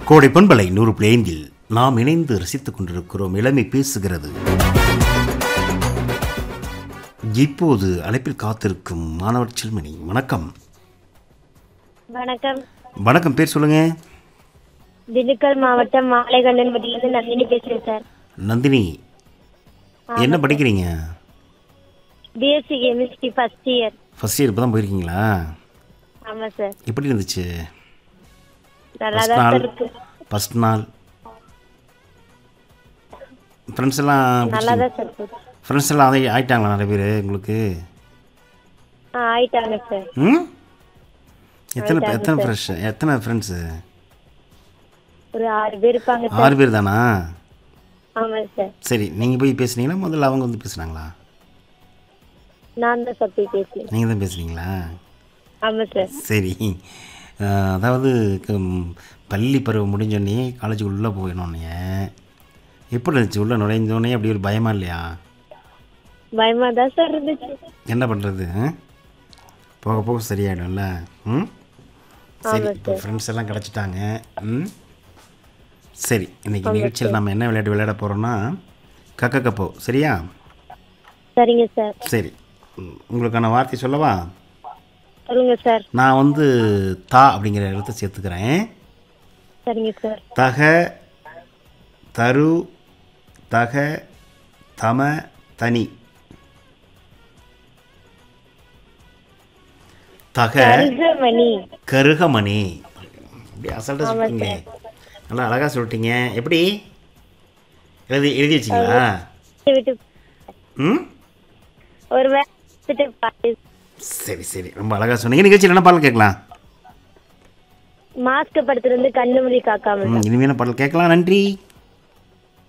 கோடை பண்பலை நூறு பிளேந்தில் நாம் இணைந்து ரசித்துக் கொண்டிருக்கிறோம் இளமை பேசுகிறது இப்போது அழைப்பில் காத்திருக்கும் மாணவர் செல்மணி வணக்கம் வணக்கம் வணக்கம் பேர் சொல்லுங்க திண்டுக்கல் மாவட்டம் மாலைகண்டன்பட்டியிலிருந்து நந்தினி பேசுறேன் சார் நந்தினி என்ன படிக்கிறீங்க BSc chemistry first year first year இப்போ தான் போயிருக்கீங்களா ஆமா சார் எப்படி இருந்துச்சு நல்லா ஃபர்ஸ்ட் தான் நாள் சார் இருக்கு ஃபர்ஸ்ட் நாள் ஃப்ரெண்ட்ஸ் எல்லாம் நல்லா தான் சார் இருக்கு ஃப்ரெண்ட்ஸ் எல்லாம் அதை ஆயிட்டாங்களா நிறைய பேர் உங்களுக்கு ஆ ஆயிட்டாங்க சார் ம் எத்தனை எத்தனை ஃப்ரெஷ் எத்தனை ஃப்ரெண்ட்ஸு ஒரு ஆறு பேர் இருப்பாங்க சார் ஆறு பேர் தானா ஆமா சார் சரி நீங்கள் போய் பேசுனீங்களா முதல்ல அவங்க வந்து பேசுனாங்களா நான் தான் சார் போய் பேசுறேன் நீங்கள் தான் பேசுனீங்களா ஆமா சார் சரி அஹ், அதாவது க- ம், பள்ளி பருவம் முடிஞ்சோடனே காலேஜுக்கு உள்ளே போயிடணுன்னே எப்படி இருந்துச்சு உள்ளே நுழைஞ்சோடனே அப்படி ஒரு பயமா இல்லையா பயமா தான் சார் இருந்துச்சு என்ன பண்ணுறது போக போக சரியாயிடும்ல ம் சரி இப்போ ஃப்ரெண்ட்ஸ் எல்லாம் கிடச்சிட்டாங்க ம் சரி இன்னைக்கு நிகழ்ச்சியில் நம்ம என்ன விளையாட்டு விளையாட போகிறோம்னா கக்க கப்போ சரியா சரிங்க சார் சரி ம், உங்களுக்கான வார்த்தை சொல்லவா சொல்லுங்க சார் நான் வந்து தா அப்படிங்கிற எழுத்தை சேர்த்துக்கிறேன் சரிங்க சார் தக தரு தக தம தனி தக கருகமணி கருகமணி இப்படி அசல்ட்டாக சொல்லிட்டீங்க நல்லா அழகாக சொல்லிட்டீங்க எப்படி எழுதி எழுதி வச்சிங்களா விட்டு ம் ஒரு வேலை பாட்டு சரி சரி ரொம்ப அழகாக சொன்னீங்க நிகழ்ச்சியில் என்ன பாடல் கேட்கலாம் மாஸ்க் படத்துல இருந்து கண்ணு மொழி காக்காம ம் இனிமையான பாடல் கேட்கலாம் நன்றி